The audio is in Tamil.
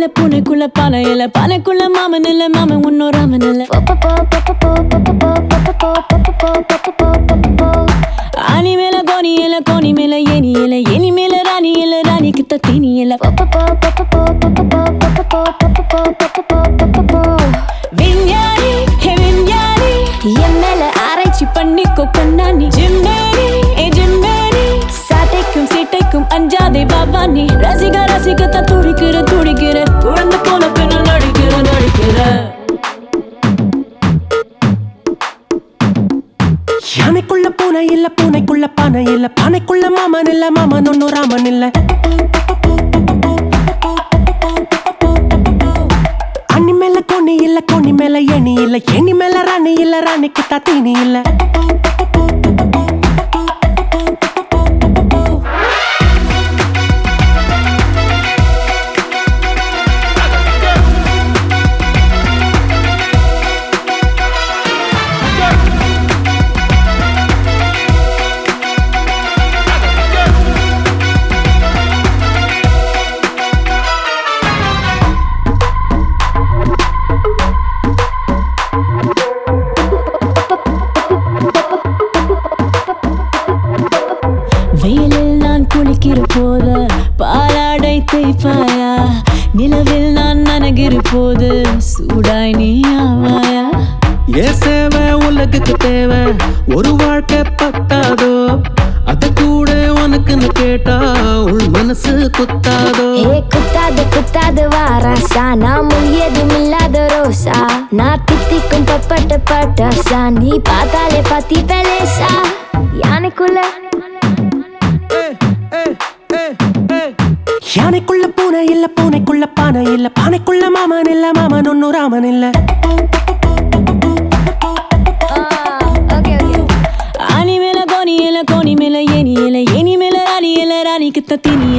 இல்ல பூனைக்குள்ள பானை இல்ல பானைக்குள்ள மாமன் இல்ல மாமன் உன்னோர் ராமன் இல்ல ஆனி மேல கோனி இல்ல கோனி மேல ஏனி இல்ல ஏனி மேல ராணி இல்ல ராணி கிட்ட தீனி இல்ல விஞ்ஞானி ஹே விஞ்ஞானி என் மேல ஆராய்ச்சி பண்ணிக்கோ கண்ணாணி ஜிம்மேனி ஏ ஜிம்மேனி சாட்டைக்கும் சீட்டைக்கும் அஞ்சாதே பாபானி ரசிக ரசிகத்தான் துடிக்கிற துடிக்கிற குழந்தை போல பின்ன நடிக்கிற நடிக்கிற யானைக்குள்ள பூனை இல்ல பூனைக்குள்ள பானை இல்ல பானைக்குள்ள மாமன் இல்ல மாமன் ஒன்னும் ராமன் இல்ல அண்ணி மேல கோணி இல்ல கோணி மேல எணி இல்ல எணி மேல ராணி இல்ல ராணிக்கு தீனி இல்ல வெயிலில் நான் குளிக்கிற போது பாலாடை தேய்ப்பாயா நிலவில் நான் நனகிற போது சூடாய் நீ ஆவாயா ஏ சேவை உலகுக்கு தேவை ஒரு வாழ்க்கை பத்தாதோ அத கூட உனக்குன்னு கேட்டா உள் மனசு குத்தாதோ ஏ குத்தாது குத்தாது வாராசா நான் முழியதும் இல்லாத ரோசா நான் தித்திக்கும் பப்பட்ட பட்டாசா நீ பார்த்தாலே பத்தி பெலேசா யானைக்குள்ள யானைக்குள்ள பூனை இல்ல பூனைக்குள்ள பானை இல்ல பானைக்குள்ள மாமன் இல்ல மாமன் ஒன்னும் ராமன் இல்ல ஓகே ஓகே ஆனி மேல கோனி இல்ல கோனி மேல ஏனி இல்ல ஏனி மேல ராணி இல்ல ராணி கிட்ட தீனி